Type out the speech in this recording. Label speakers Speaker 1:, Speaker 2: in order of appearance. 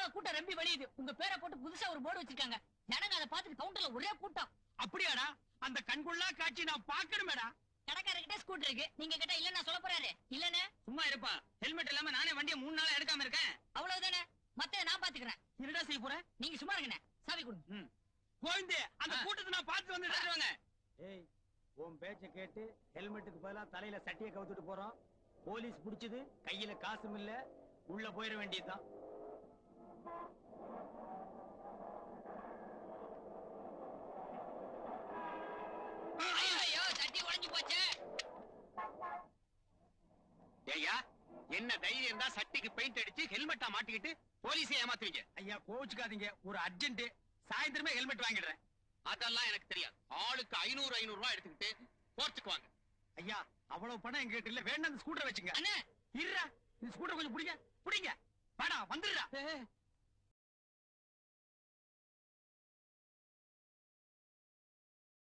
Speaker 1: கூட்டம் ரம்பி வழியுது உங்க பேரை போட்டு புதுசா ஒரு போர்டு வச்சிருக்காங்க ஜனங்க அதை பார்த்துட்டு கவுண்டர்ல ஒரே கூட்டம்
Speaker 2: அப்படியாடா அந்த கண்கொள்ளா காட்சி நான் பாக்கணுமேடா
Speaker 1: கடைக்காரர்கிட்ட ஸ்கூட்டர் இருக்கு நீங்க கேட்டா இல்ல நான் சொல்ல போறாரு இல்லன்னு
Speaker 2: சும்மா இருப்பா ஹெல்மெட் இல்லாம நானே வண்டியை மூணு நாளா எடுக்காம இருக்கேன்
Speaker 1: அவ்வளவுதானே மத்த நான் பாத்துக்கிறேன்
Speaker 2: என்னடா செய்ய போற
Speaker 1: நீங்க சும்மா இருங்கண்ணே சாவி கொடுங்க
Speaker 2: ம். கோவிந்தே அந்த கூட்டத்தை நான் பார்த்து வந்து வாங்க
Speaker 3: ஏய் உன் பேச்ச கேட்டு ஹெல்மெட்டுக்கு பதிலா தலையில சட்டியை கவுத்துட்டு போறோம் போலீஸ் புடிச்சது கையில காசும் இல்ல உள்ள போயிட வேண்டியதுதான்
Speaker 1: ஐயோ சட்டி உடைஞ்சு போச்சே
Speaker 2: ஏய்யா என்ன தைரியம் தான் சட்டிக்கு பெயிண்ட் அடிச்சு ஹெல்மெட்டா மாட்டிக்கிட்டு போலீஸை ஏமாத்துவீங்க
Speaker 3: ஐயா கோச்சுக்காதீங்க ஒரு அர்ஜென்ட் சாயந்தரமே ஹெல்மெட் வாங்கிடுறேன்
Speaker 2: அதெல்லாம் எனக்கு தெரியாது ஆளுக்கு ஐநூறு ஐநூறு ரூபாய் எடுத்துக்கிட்டு போர்ச்சுக்கு வாங்க
Speaker 3: ஐயா அவ்வளவு பணம் எங்கிட்ட இல்ல வேண்டாம் அந்த ஸ்கூட்டர் வச்சுங்க
Speaker 1: அண்ணே
Speaker 3: இருடா இந்த ஸ்கூட்டர் கொஞ்சம் பிடிங்க பிடிங்க வாடா வந்துடுறா